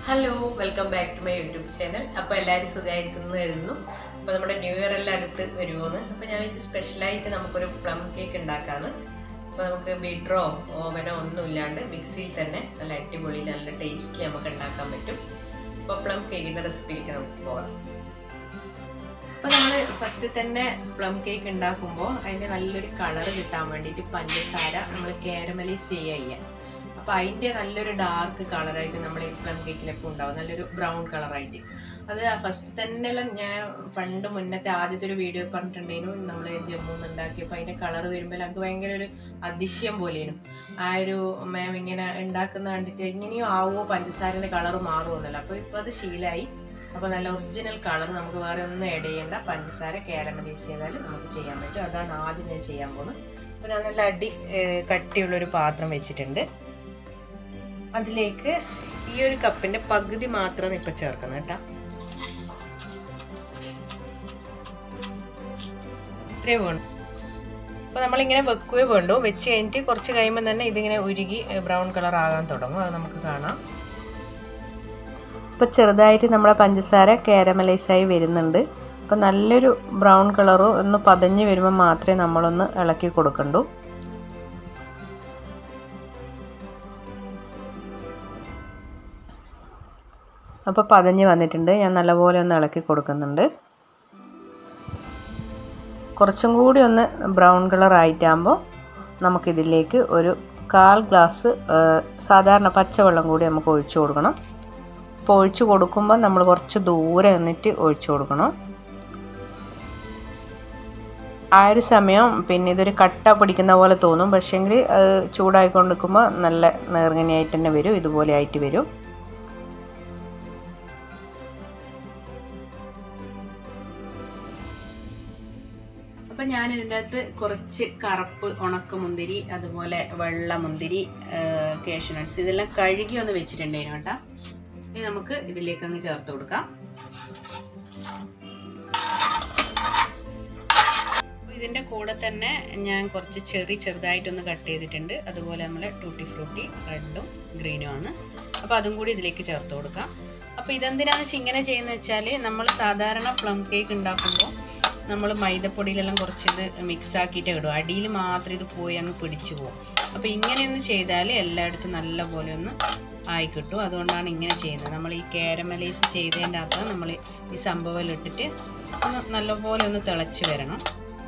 Hello welcome back to my YouTube channel അപ്പോൾ എല്ലാവരും സുഖമായിരിക്കുന്നു കരുതുന്നു അപ്പോൾ നമ്മുടെ ന്യൂ ഇയർ എല്ലാം അടുത്ത് വരുമോന്ന് അപ്പോൾ ഞാൻ വെച്ച് സ്പെഷ്യലായിട്ട് നമുക്കൊരു പ്ലം കേക്ക് ഉണ്ടാക്കാന്ന് അപ്പോൾ നമുക്ക് ബീറ്ററോ ഓവനോ ഒന്നും ഇല്ലാണ്ട് മിക്സിയിൽ തന്നെ നല്ല അടിപൊളി നല്ല ടേസ്റ്റി നമുക്ക് ഉണ്ടാക്കാൻ പറ്റും അപ്പോൾ പ്ലം കേക്കിൻ്റെ റെസിപ്പിയിലേക്ക് നമുക്ക് പോകാം അപ്പോൾ നമ്മൾ ഫസ്റ്റ് തന്നെ പ്ലം കേക്ക് ഉണ്ടാക്കുമ്പോൾ അതിൻ്റെ നല്ലൊരു കളർ കിട്ടാൻ വേണ്ടിയിട്ട് പഞ്ചസാര നമ്മൾ കാരമലൈസ് ചെയ്യുക ചെയ്യാം അപ്പോൾ അതിൻ്റെ നല്ലൊരു ഡാർക്ക് കളറായിട്ട് നമ്മൾ ഈ പ്ലം കേക്കിലൊക്കെ ഉണ്ടാവും നല്ലൊരു ബ്രൗൺ കളറായിട്ട് അത് ഫസ്റ്റ് തന്നെ എല്ലാം ഞാൻ പണ്ട് മുന്നത്തെ ആദ്യത്തെ ഒരു വീഡിയോ പറഞ്ഞിട്ടുണ്ടായിരുന്നു നമ്മൾ ജമ്മു നിന്ന് ഉണ്ടാക്കിയപ്പോൾ അതിൻ്റെ കളർ വരുമ്പോൾ നമുക്ക് ഭയങ്കര ഒരു അതിശയം പോലെയാണ് ആ ഒരു മാം ഇങ്ങനെ ഉണ്ടാക്കുന്ന കണ്ടിട്ട് എങ്ങനെയോ ആവുമോ പഞ്ചസാരൻ്റെ കളർ മാറുമെന്നല്ലോ അപ്പോൾ ഇപ്പോൾ അത് ശീലമായി അപ്പോൾ നല്ല ഒറിജിനൽ കളർ നമുക്ക് വേറെ ഒന്നും ആഡ് ചെയ്യേണ്ട പഞ്ചസാര കാരമലൈസ് ചെയ്താൽ നമുക്ക് ചെയ്യാൻ പറ്റും അതാണ് ആദ്യം ഞാൻ ചെയ്യാൻ പോകുന്നത് അപ്പോൾ ഞാൻ നല്ല അടി ഏഹ്, കട്ടിയുള്ളൊരു പാത്രം വെച്ചിട്ടുണ്ട് അതിലേക്ക് ഈ ഒരു കപ്പിൻ്റെ പകുതി മാത്രമാണ് ഇപ്പോൾ ചേർക്കുന്നത് കേട്ടോ ഇത്രയും വേണം അപ്പോൾ നമ്മളിങ്ങനെ വെക്കുകയോ വേണ്ടു വെച്ച് കഴിഞ്ഞിട്ട് കുറച്ച് കഴിയുമ്പോൾ തന്നെ ഇതിങ്ങനെ ഉരുകി ബ്രൗൺ കളർ ആകാൻ തുടങ്ങും അത് നമുക്ക് കാണാം ഇപ്പോൾ ചെറുതായിട്ട് നമ്മുടെ പഞ്ചസാര കാരമലൈസായി വരുന്നുണ്ട് അപ്പോൾ നല്ലൊരു ബ്രൗൺ കളറോ ഒന്ന് പതഞ്ഞ് വരുമ്പോൾ മാത്രമേ നമ്മളൊന്ന് ഇളക്കി കൊടുക്കണ്ടൂ അപ്പോൾ പതഞ്ഞ് വന്നിട്ടുണ്ട് ഞാൻ നല്ലപോലെ ഒന്ന് ഇളക്കി കൊടുക്കുന്നുണ്ട് കുറച്ചും കൂടി ഒന്ന് ബ്രൗൺ കളർ ആയിട്ടാകുമ്പോൾ നമുക്കിതിലേക്ക് ഒരു കാൽ ഗ്ലാസ് സാധാരണ പച്ചവെള്ളം കൂടി നമുക്ക് ഒഴിച്ചു കൊടുക്കണം അപ്പോൾ ഒഴിച്ചു കൊടുക്കുമ്പോൾ നമ്മൾ കുറച്ച് ദൂരെ നിന്നിട്ട് ഒഴിച്ചു കൊടുക്കണം ആ ഒരു സമയം പിന്നെ ഇതൊരു കട്ട പിടിക്കുന്ന പോലെ തോന്നും പക്ഷേങ്കിൽ ചൂടായിക്കൊണ്ടിരിക്കുമ്പോൾ നല്ല നേർങ്ങനെയായിട്ട് തന്നെ വരും ഇതുപോലെ ആയിട്ട് വരും അപ്പം ഞാൻ ഇതിൻ്റെ അകത്ത് കുറച്ച് കറുപ്പ് ഉണക്കമുന്തിരി അതുപോലെ വെള്ള മുന്തിരി കേശു നട്ട്സ് ഇതെല്ലാം കഴുകി ഒന്ന് വെച്ചിട്ടുണ്ടായിരുന്നു കേട്ടോ ഇനി നമുക്ക് ഇതിലേക്ക് അങ്ങ് ചേർത്ത് കൊടുക്കാം ഇതിൻ്റെ കൂടെ തന്നെ ഞാൻ കുറച്ച് ചെറി ചെറുതായിട്ടൊന്ന് കട്ട് ചെയ്തിട്ടുണ്ട് അതുപോലെ നമ്മൾ ടൂട്ടി ഫ്രൂട്ടി റെഡും ഗ്രീനും ആണ് അപ്പോൾ അതും കൂടി ഇതിലേക്ക് ചേർത്ത് കൊടുക്കാം അപ്പോൾ ഇതെന്തിനാന്ന് വെച്ചാൽ ഇങ്ങനെ ചെയ്യുന്നത് വെച്ചാൽ നമ്മൾ സാധാരണ പ്ലം കേക്ക് ഉണ്ടാക്കുമ്പോൾ നമ്മൾ മൈദപ്പൊടിയിലെല്ലാം കുറച്ച് ഇത് മിക്സ് ആക്കിയിട്ട് ഇടും അടിയിൽ മാത്രം ഇത് പോയി അങ്ങ് പിടിച്ചു പോകും അപ്പോൾ ഇങ്ങനെയൊന്ന് ചെയ്താൽ എല്ലായിടത്തും നല്ല പോലെ ഒന്ന് ആയി കിട്ടും അതുകൊണ്ടാണ് ഇങ്ങനെ ചെയ്യുന്നത് നമ്മൾ ഈ കാരമലൈസ് ചെയ്തതിൻ്റെ അകത്ത് നമ്മൾ ഈ സംഭവം ഇട്ടിട്ട് ഒന്ന് നല്ലപോലെ ഒന്ന് തിളച്ച് വരണം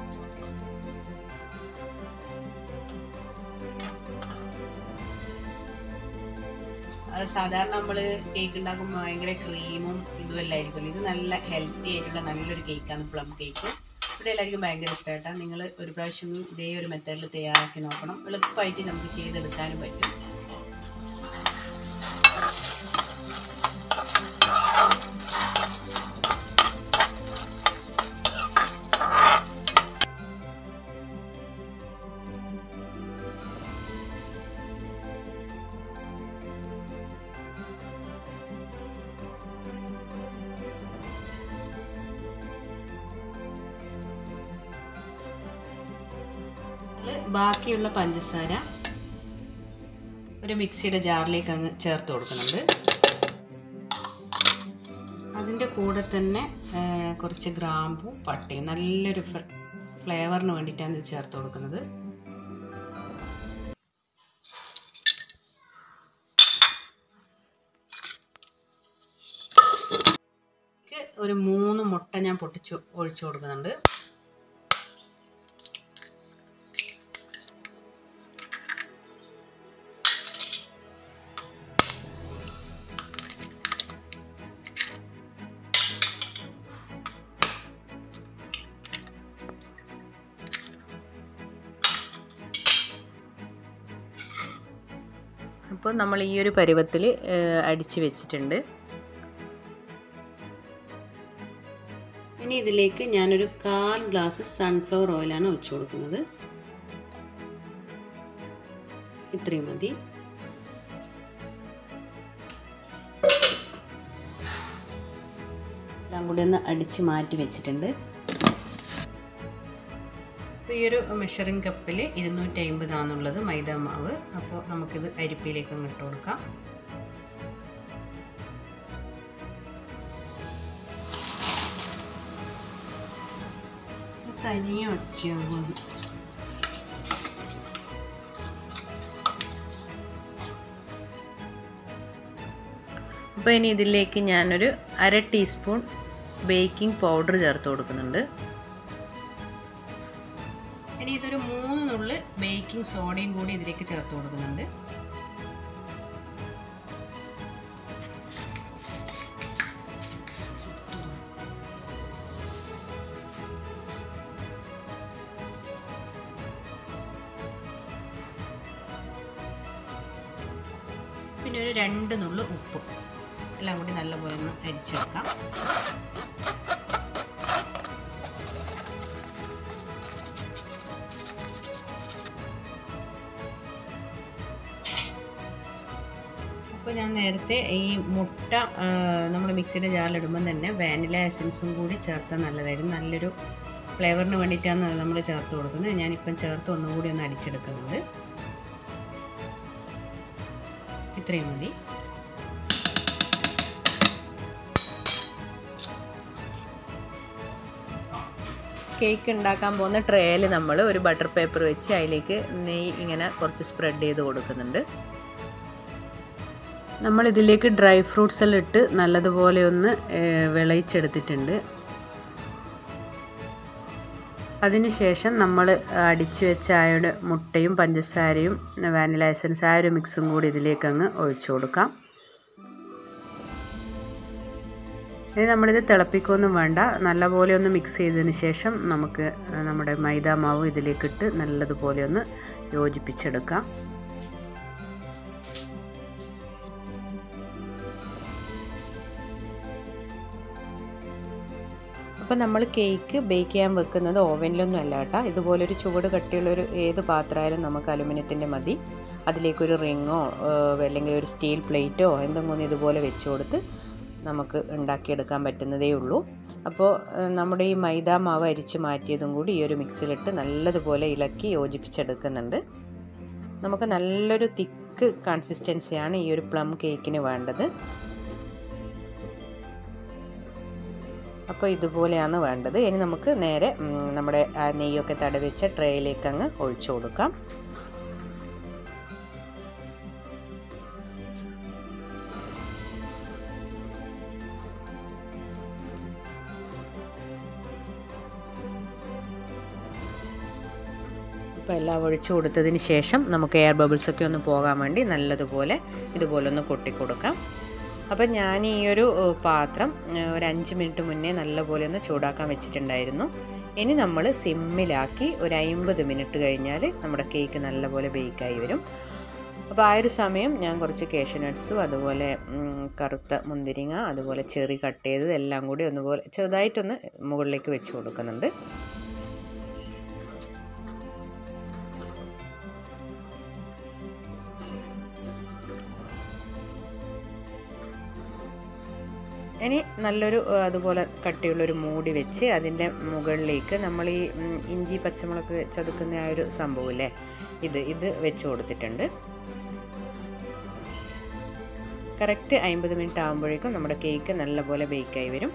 അത് സാധാരണ നമ്മൾ കേക്ക് ഉണ്ടാക്കുമ്പോൾ ഭയങ്കര ക്രീമും ഇതുമെല്ലാം ആയിരിക്കും ഇത് നല്ല ഹെൽത്തി ആയിട്ടുള്ള നല്ലൊരു കേക്കാണ് പ്ലം കേക്ക് ഇവിടെ എല്ലാവർക്കും ഭയങ്കര ഇഷ്ടമായിട്ടാണ് നിങ്ങൾ ഒരു പ്രാവശ്യം ഇതേ ഒരു മെത്തേഡിൽ തയ്യാറാക്കി നോക്കണം എളുപ്പമായിട്ട് നമുക്ക് ചെയ്തെടുക്കാനും പറ്റും ബാക്കിയുള്ള പഞ്ചസാര ഒരു മിക്സിയുടെ ജാറിലേക്ക് അങ്ങ് ചേർത്ത് കൊടുക്കുന്നുണ്ട് അതിൻ്റെ കൂടെ തന്നെ കുറച്ച് ഗ്രാമ്പും പട്ടയും നല്ലൊരു ഫ്ലേവറിന് വേണ്ടിയിട്ടാണ് ഇത് ചേർത്ത് കൊടുക്കുന്നത് ഒരു മൂന്ന് മുട്ട ഞാൻ പൊട്ടിച്ച് ഒഴിച്ചു കൊടുക്കുന്നുണ്ട് അപ്പോൾ നമ്മൾ ഈ ഒരു പരുവത്തിൽ അടിച്ച് വെച്ചിട്ടുണ്ട് ഇനി ഇതിലേക്ക് ഞാനൊരു കാൽ ഗ്ലാസ് സൺഫ്ലവർ ഓയിലാണ് ഒഴിച്ചു കൊടുക്കുന്നത് ഇത്രയും മതി എല്ലാം കൂടി ഒന്ന് അടിച്ച് മാറ്റി വെച്ചിട്ടുണ്ട് അപ്പോൾ ഈ ഒരു മെഷറിംഗ് കപ്പിൽ ഇരുന്നൂറ്റി അമ്പതാണുള്ളത് മൈദ മാവ് അപ്പോൾ നമുക്കിത് അരിപ്പയിലേക്ക് അങ്ങ് ഇട്ട് കൊടുക്കാം തനിയെ ഒച്ചയാവും അപ്പോൾ ഇനി ഇതിലേക്ക് ഞാനൊരു അര ടീസ്പൂൺ ബേക്കിംഗ് പൗഡർ ചേർത്ത് കൊടുക്കുന്നുണ്ട് ഇനി ഇതൊരു മൂന്ന് നുള്ള് ബേക്കിംഗ് സോഡയും കൂടി ഇതിലേക്ക് ചേർത്ത് കൊടുക്കുന്നുണ്ട് പിന്നെ ഒരു രണ്ട് നുള്ളു ഉപ്പ് എല്ലാം കൂടി നല്ലപോലെ ഒന്ന് അരിച്ചെടുക്കാം അപ്പോൾ ഞാൻ നേരത്തെ ഈ മുട്ട നമ്മൾ മിക്സിയുടെ ജാറിലിടുമ്പം തന്നെ വാനില എസൻസും കൂടി ചേർത്താൽ നല്ലതായിരുന്നു നല്ലൊരു ഫ്ലേവറിന് വേണ്ടിയിട്ടാണ് അത് നമ്മൾ ചേർത്ത് കൊടുക്കുന്നത് ഞാനിപ്പം ചേർത്ത് ഒന്നുകൂടി ഒന്ന് അടിച്ചെടുക്കുന്നത് ഇത്രയും മതി കേക്ക് ഉണ്ടാക്കാൻ പോകുന്ന ട്രേയിൽ നമ്മൾ ഒരു ബട്ടർ പേപ്പർ വെച്ച് അതിലേക്ക് നെയ്യ് ഇങ്ങനെ കുറച്ച് സ്പ്രെഡ് ചെയ്ത് കൊടുക്കുന്നുണ്ട് നമ്മൾ ഇതിലേക്ക് ഡ്രൈ ഫ്രൂട്ട്സ് എല്ലാം ഇട്ട് നല്ലതുപോലെ ഒന്ന് വിളയിച്ചെടുത്തിട്ടുണ്ട് അതിനുശേഷം നമ്മൾ അടിച്ചു വെച്ച ആയുടെ മുട്ടയും പഞ്ചസാരയും വാനില എസൻസ് ആ ഒരു മിക്സും കൂടി ഇതിലേക്ക് അങ്ങ് ഒഴിച്ചു കൊടുക്കാം ഇനി നമ്മളിത് തിളപ്പിക്കൊന്നും വേണ്ട നല്ലപോലെ ഒന്ന് മിക്സ് ചെയ്തതിന് ശേഷം നമുക്ക് നമ്മുടെ മൈദ മാവ് ഇതിലേക്കിട്ട് നല്ലതുപോലെ ഒന്ന് യോജിപ്പിച്ചെടുക്കാം അപ്പോൾ നമ്മൾ കേക്ക് ബേക്ക് ചെയ്യാൻ വെക്കുന്നത് ഓവനിലൊന്നും അല്ല കേട്ടോ ഇതുപോലൊരു ചുവട് കട്ടിയുള്ളൊരു ഏത് പാത്രമായാലും നമുക്ക് അലുമിനിയത്തിൻ്റെ മതി അതിലേക്കൊരു റിങ്ങോ അല്ലെങ്കിൽ ഒരു സ്റ്റീൽ പ്ലേറ്റോ എന്തെങ്കിലും ഇതുപോലെ വെച്ച് കൊടുത്ത് നമുക്ക് ഉണ്ടാക്കിയെടുക്കാൻ പറ്റുന്നതേ ഉള്ളൂ അപ്പോൾ നമ്മുടെ ഈ മൈദ മാവ് അരിച്ച് മാറ്റിയതും കൂടി ഈ ഒരു മിക്സിലിട്ട് നല്ലതുപോലെ ഇളക്കി യോജിപ്പിച്ചെടുക്കുന്നുണ്ട് നമുക്ക് നല്ലൊരു തിക്ക് കൺസിസ്റ്റൻസിയാണ് ഈ ഒരു പ്ലം കേക്കിന് വേണ്ടത് അപ്പോൾ ഇതുപോലെയാണ് വേണ്ടത് ഇനി നമുക്ക് നേരെ നമ്മുടെ ആ നെയ്യൊക്കെ തടവിച്ച ട്രേയിലേക്ക് അങ്ങ് ഒഴിച്ചു കൊടുക്കാം ഇപ്പോൾ എല്ലാം ഒഴിച്ചു കൊടുത്തതിന് ശേഷം നമുക്ക് എയർ ബബിൾസൊക്കെ ഒന്ന് പോകാൻ വേണ്ടി നല്ലതുപോലെ ഇതുപോലെ ഒന്ന് കൊട്ടിക്കൊടുക്കാം അപ്പം ഞാൻ ഈ ഒരു പാത്രം ഒരു അഞ്ച് മിനിറ്റ് മുന്നേ നല്ലപോലെ ഒന്ന് ചൂടാക്കാൻ വെച്ചിട്ടുണ്ടായിരുന്നു ഇനി നമ്മൾ സിമ്മിലാക്കി ഒരു അമ്പത് മിനിറ്റ് കഴിഞ്ഞാൽ നമ്മുടെ കേക്ക് നല്ലപോലെ ബേക്കായി വരും അപ്പോൾ ആ ഒരു സമയം ഞാൻ കുറച്ച് കേഷനട്ട്സും അതുപോലെ കറുത്ത മുന്തിരിങ്ങ അതുപോലെ ചെറി കട്ട് ചെയ്തത് എല്ലാം കൂടി ഒന്നുപോലെ ചെറുതായിട്ടൊന്ന് മുകളിലേക്ക് വെച്ച് കൊടുക്കുന്നുണ്ട് ഇനി നല്ലൊരു അതുപോലെ കട്ടിയുള്ളൊരു മൂടി വെച്ച് അതിൻ്റെ മുകളിലേക്ക് നമ്മൾ ഈ ഇഞ്ചി പച്ചമുളക് ചതുക്കുന്ന ആ ഒരു സംഭവമില്ലേ ഇത് ഇത് വെച്ച് കൊടുത്തിട്ടുണ്ട് കറക്റ്റ് അമ്പത് മിനിറ്റ് ആകുമ്പോഴേക്കും നമ്മുടെ കേക്ക് നല്ലപോലെ ബേക്കായി വരും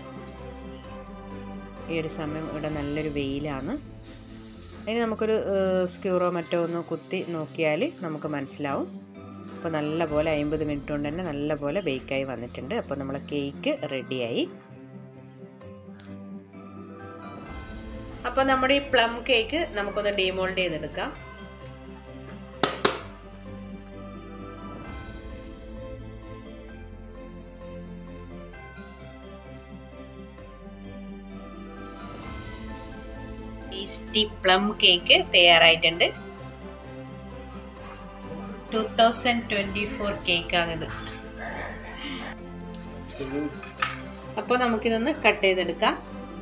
ഈ ഒരു സമയം ഇവിടെ നല്ലൊരു വെയിലാണ് ഇനി നമുക്കൊരു സ്ക്യൂറോ മറ്റോ ഒന്ന് കുത്തി നോക്കിയാൽ നമുക്ക് മനസ്സിലാവും അപ്പോൾ നല്ലപോലെ അമ്പത് മിനിറ്റ് കൊണ്ട് തന്നെ നല്ലപോലെ ബേക്കായി വന്നിട്ടുണ്ട് അപ്പോൾ നമ്മളെ കേക്ക് റെഡിയായി അപ്പോൾ നമ്മുടെ ഈ പ്ലം കേക്ക് നമുക്കൊന്ന് ഡീമോൾഡ് ചെയ്തെടുക്കാം ടേസ്റ്റി പ്ലം കേക്ക് തയ്യാറായിട്ടുണ്ട് ടു തൗസൻഡ് ട്വൻറ്റി ഫോർ കേക്കാണിത് അപ്പോൾ നമുക്കിതൊന്ന് കട്ട് ചെയ്തെടുക്കാം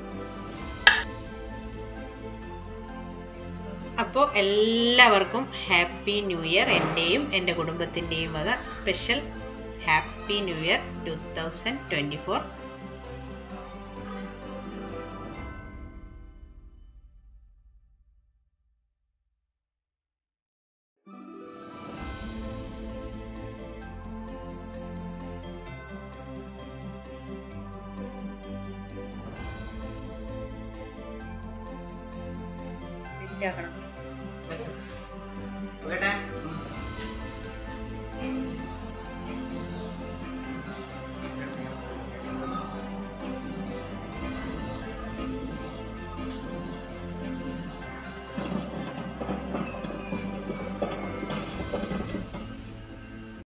അപ്പോൾ എല്ലാവർക്കും ഹാപ്പി ന്യൂ ഇയർ എൻ്റെയും എൻ്റെ കുടുംബത്തിൻ്റെയും വക special happy new year two thousand twenty four set ആക്കണം വെച്ചോ. ഇവിടെ